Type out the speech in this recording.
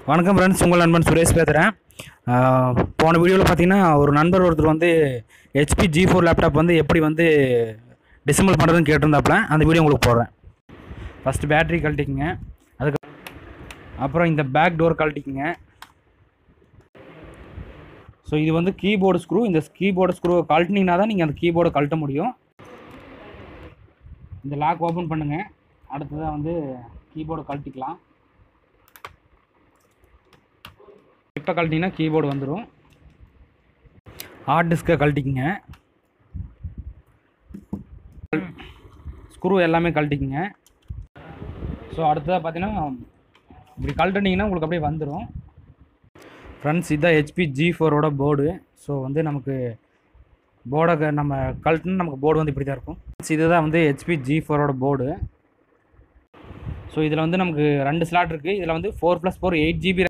வணக்கம் ஃப்ரெண்ட்ஸ் உங்கள் நண்பன் சுரேஷ் பேசுகிறேன் போன வீடியோவில் பார்த்தீங்கன்னா ஒரு நண்பர் ஒருத்தர் வந்து ஹெச்பி ஜி ஃபோர் லேப்டாப் வந்து எப்படி வந்து டிசம்பிள் பண்ணுறதுன்னு கேட்டிருந்தாப்புல அந்த வீடியோ உங்களுக்கு போடுறேன் ஃபஸ்ட்டு பேட்டரி கழட்டிக்குங்க அதுக்கு அப்புறம் இந்த பேக் டோர் கழட்டிக்குங்க ஸோ இது வந்து கீபோர்டு ஸ்க்ரூ இந்த கீபோர்டு ஸ்க்ரூவை கழட்டினீங்கன்னா தான் நீங்கள் அந்த கீபோர்டை கழட்ட முடியும் இந்த லாக் ஓப்பன் பண்ணுங்கள் அடுத்ததாக வந்து கீபோர்டை கழட்டிக்கலாம் இப்போ கழட்டிங்கன்னா கீபோர்டு வந்துடும் ஹார்ட் டிஸ்கை கழட்டிக்குங்க ஸ்க்ரூ எல்லாமே கழட்டிக்குங்க ஸோ அடுத்ததாக பார்த்தீங்கன்னா இப்படி கழட்டினீங்கன்னா உங்களுக்கு அப்படியே வந்துடும் ஃப்ரெண்ட்ஸ் இதுதான் ஹெச்பி ஜி ஃபோரோட போர்டு ஸோ வந்து நமக்கு போர்டை நம்ம கழட்டினா நமக்கு போர்டு வந்து இப்படி தான் இருக்கும் இதுதான் வந்து ஹெச்பி ஜி ஃபோரோட போர்டு ஸோ இதில் வந்து நமக்கு ரெண்டு ஸ்லாட் இருக்குது இதில் வந்து four plus four eight GB